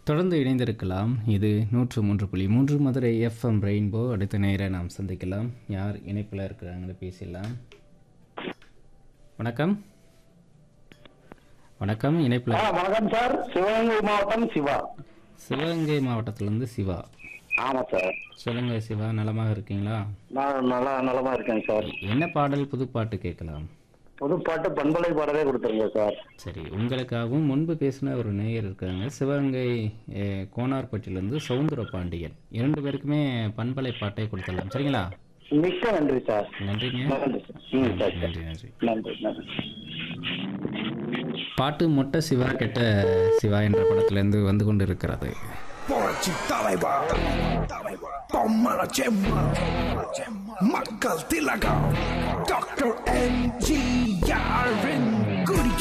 தொடர்ந்து இணைந்திருக்கலாம் இது நூற்று மூன்று புள்ளி மூன்று மதுரை எஃப்எம் ரெயின்போ அடுத்த நேரம் நாம் சந்திக்கலாம் யார் இணைப்பில் இருக்கிறாங்கன்னு பேசிடலாம் வணக்கம் வணக்கம் இணைப்பில் ஆ வணக்கம் சார் சிவகங்கை மாவட்டம் சிவா சிவகங்கை மாவட்டத்திலேருந்து சிவா ஆமா சார் சொல்லுங்க சிவா நலமாக இருக்கீங்களா நான் நல்லா நலமா இருக்கேன் சார் என்ன பாடல் புது பாட்டு கேட்கலாம் புது பாட்டு பண்பலை பாடலே கொடுத்துருங்க சார் சரி உங்களுக்காகவும் முன்பு பேசின ஒரு நேயர் இருக்காங்க சிவகங்கை அஹ், கோனார்பட்டியிலேருந்து சவுந்தர பாண்டியன் இரண்டு பேருக்குமே பண்பலை பாட்டை கொடுத்துடலாம் சரிங்களா மிக்க நன்றி சார் நன்றிங்க நன்றி சார் ம் சரி நன்றி நன்றி நன்றி நன்றி பாட்டு மொட்டை சிவா கெட்ட சிவா என்ற படத்திலிருந்து வந்து கொண்டு இருக்கிறது புரட்சி தலைவர் பொம்மல செம்மா மக்கள் திலகம் டாக்டர் எம்ஜிஆரின்